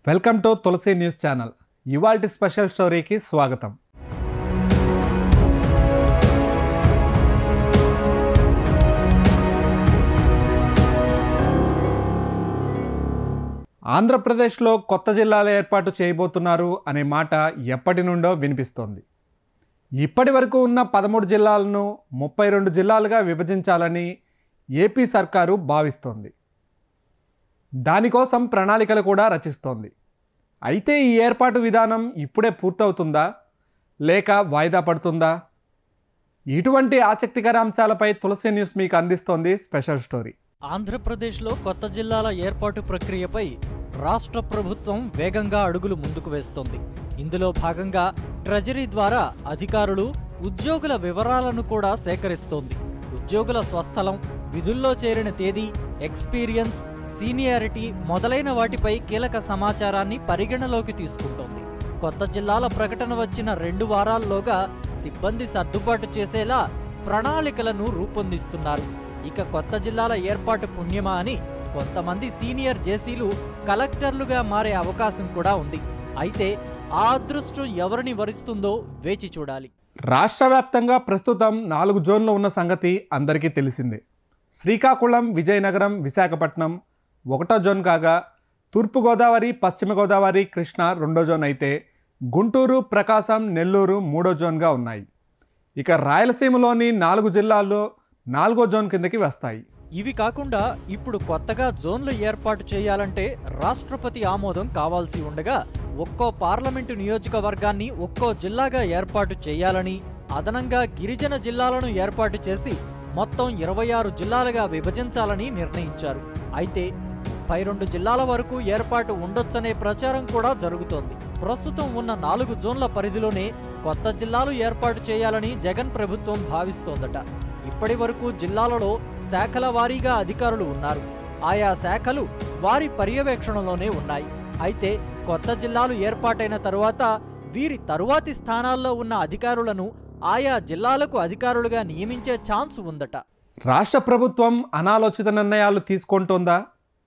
Welcome to Tulasi news channel ఇవాల్టి special స్టోరీకి స్వాగతం ఆంధ్రప్రదేశ్లో కొత్త జిల్లాల ఏర్పాటు చేయబోతున్నారు అనే మాట ఎప్పటి నుండో వినిపిస్తోంది ఇప్పటి వరకు ఉన్న పదమూడు జిల్లాలను ముప్పై రెండు జిల్లాలుగా విభజించాలని ఏపీ సర్కారు భావిస్తోంది దానికోసం ప్రణాళికలు కూడా రచిస్తోంది అయితే ఈ ఏర్పాటు విధానం ఇప్పుడే పూర్తవుతుందా లేక వాయిదా పడుతుందా ఇటువంటి ఆసక్తికర అంశాలపై తులసి న్యూస్ మీకు అందిస్తోంది స్పెషల్ స్టోరీ ఆంధ్రప్రదేశ్లో కొత్త జిల్లాల ఏర్పాటు ప్రక్రియపై రాష్ట్ర ప్రభుత్వం వేగంగా అడుగులు ముందుకు వేస్తోంది ఇందులో భాగంగా ట్రెజరీ ద్వారా అధికారులు ఉద్యోగుల వివరాలను కూడా సేకరిస్తోంది ఉద్యోగుల స్వస్థలం విధుల్లో చేరిన తేదీ ఎక్స్పీరియన్స్ సీనియారిటీ మొదలైన వాటిపై కీలక సమాచారాన్ని పరిగణలోకి తీసుకుంటోంది కొత్త జిల్లాల ప్రకటన వచ్చిన రెండు వారాల్లోగా సిబ్బంది సర్దుబాటు చేసేలా ప్రణాళికలను రూపొందిస్తున్నారు ఇక కొత్త జిల్లాల ఏర్పాటు పుణ్యమా అని కొంతమంది సీనియర్ జేసీలు కలెక్టర్లుగా మారే అవకాశం కూడా ఉంది అయితే ఆ అదృష్టం ఎవరిని వరిస్తుందో వేచి చూడాలి రాష్ట్ర వ్యాప్తంగా ప్రస్తుతం నాలుగు జోన్లు ఉన్న సంగతి అందరికీ తెలిసిందే శ్రీకాకుళం విజయనగరం విశాఖపట్నం ఒకటో జోన్ కాగా తూర్పుగోదావరి పశ్చిమ గోదావరి కృష్ణా రెండో జోన్ అయితే గుంటూరు ప్రకాశం నెల్లూరు మూడో జోన్గా ఉన్నాయి ఇక రాయలసీమలోని నాలుగు జిల్లాల్లో నాలుగో జోన్ కిందకి వస్తాయి ఇవి కాకుండా ఇప్పుడు కొత్తగా జోన్లు ఏర్పాటు చేయాలంటే రాష్ట్రపతి ఆమోదం కావాల్సి ఉండగా ఒక్కో పార్లమెంటు నియోజకవర్గాన్ని ఒక్కో జిల్లాగా ఏర్పాటు చేయాలని అదనంగా గిరిజన జిల్లాలను ఏర్పాటు చేసి మొత్తం ఇరవై ఆరు జిల్లాలుగా విభజించాలని నిర్ణయించారు అయితే ముప్పై రెండు జిల్లాల వరకు ఏర్పాటు ఉండొచ్చనే ప్రచారం కూడా జరుగుతోంది ప్రస్తుతం ఉన్న నాలుగు జోన్ల పరిధిలోనే కొత్త జిల్లాలు ఏర్పాటు చేయాలని జగన్ ప్రభుత్వం భావిస్తోందట ఇప్పటి వరకు జిల్లాలలో శాఖల వారీగా అధికారులు ఉన్నారు ఆయా శాఖలు వారి పర్యవేక్షణలోనే ఉన్నాయి అయితే కొత్త జిల్లాలు ఏర్పాటైన తరువాత వీరి తరువాతి స్థానాల్లో ఉన్న అధికారులను ఆయా జిల్లాలకు అధికారులుగా నియమించే ఛాన్స్ ఉందట రాష్ట్ర ప్రభుత్వం అనాలోచిత నిర్ణయాలు తీసుకుంటోందా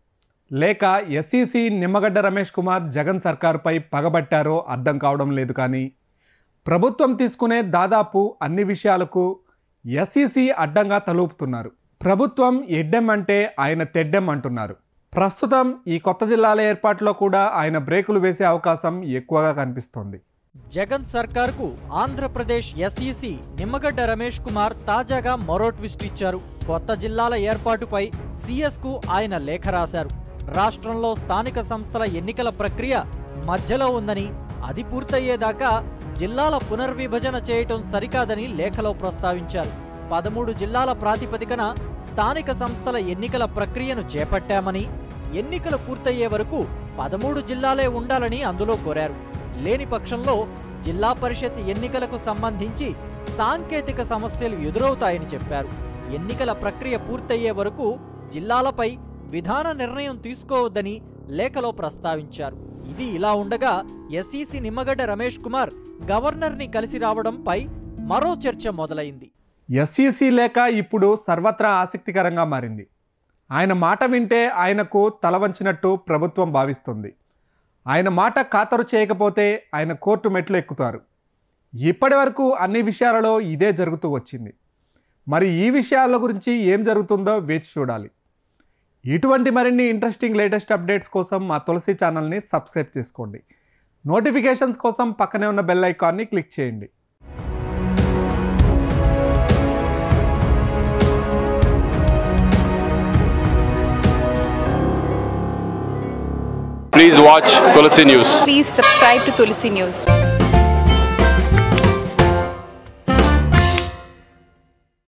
లేక ఎస్ఈసి నిమ్మగడ్డ రమేష్ కుమార్ జగన్ సర్కారుపై పగబట్టారో అర్థం కావడం లేదు కానీ ప్రభుత్వం తీసుకునే దాదాపు అన్ని విషయాలకు ఎస్ఈసి అడ్డంగా తలూపుతున్నారు ప్రభుత్వం ఎడ్డెం అంటే ఆయన తెడ్డెం అంటున్నారు ప్రస్తుతం ఈ కొత్త జిల్లాల ఏర్పాటులో కూడా ఆయన బ్రేకులు వేసే అవకాశం ఎక్కువగా కనిపిస్తోంది జగన్ సర్కార్కు ఆంధ్రప్రదేశ్ ఎస్ఈసి నిమ్మగడ్డ రమేష్ కుమార్ తాజాగా మరో ట్విస్ట్ ఇచ్చారు కొత్త జిల్లాల ఏర్పాటుపై సీఎస్ కు ఆయన లేఖ రాశారు రాష్ట్రంలో స్థానిక సంస్థల ఎన్నికల ప్రక్రియ మధ్యలో ఉందని అది పూర్తయ్యేదాకా జిల్లాల పునర్విభజన చేయటం సరికాదని లేఖలో ప్రస్తావించారు పదమూడు జిల్లాల ప్రాతిపదికన స్థానిక సంస్థల ఎన్నికల ప్రక్రియను చేపట్టామని ఎన్నికలు పూర్తయ్యే వరకు పదమూడు జిల్లాలే ఉండాలని అందులో కోరారు లేని పక్షంలో జిల్లా పరిషత్ ఎన్నికలకు సంబంధించి సాంకేతిక సమస్యలు ఎదురవుతాయని చెప్పారు ఎన్నికల ప్రక్రియ పూర్తయ్యే వరకు జిల్లాలపై విధాన నిర్ణయం తీసుకోవద్దని లేఖలో ప్రస్తావించారు ఇది ఇలా ఉండగా ఎస్ఈసి నిమ్మగడ్డ రమేష్ కుమార్ గవర్నర్ని కలిసి రావడంపై మరో చర్చ మొదలైంది ఎస్ఈసి లేక ఇప్పుడు సర్వత్రా ఆసక్తికరంగా మారింది ఆయన మాట వింటే ఆయనకు తల వంచినట్టు ప్రభుత్వం భావిస్తుంది ఆయన మాట ఖాతరు చేయకపోతే ఆయన కోర్టు మెట్లు ఎక్కుతారు ఇప్పటి వరకు అన్ని విషయాలలో ఇదే జరుగుతూ వచ్చింది మరి ఈ విషయాల గురించి ఏం జరుగుతుందో వేచి చూడాలి ఇటువంటి మరిన్ని ఇంట్రెస్టింగ్ లేటెస్ట్ అప్డేట్స్ కోసం మా తులసి ఛానల్ని సబ్స్క్రైబ్ చేసుకోండి నోటిఫికేషన్స్ కోసం పక్కనే ఉన్న బెల్ ఐకాన్ని క్లిక్ చేయండి Please watch Tulsi News. Please subscribe to Tulsi News.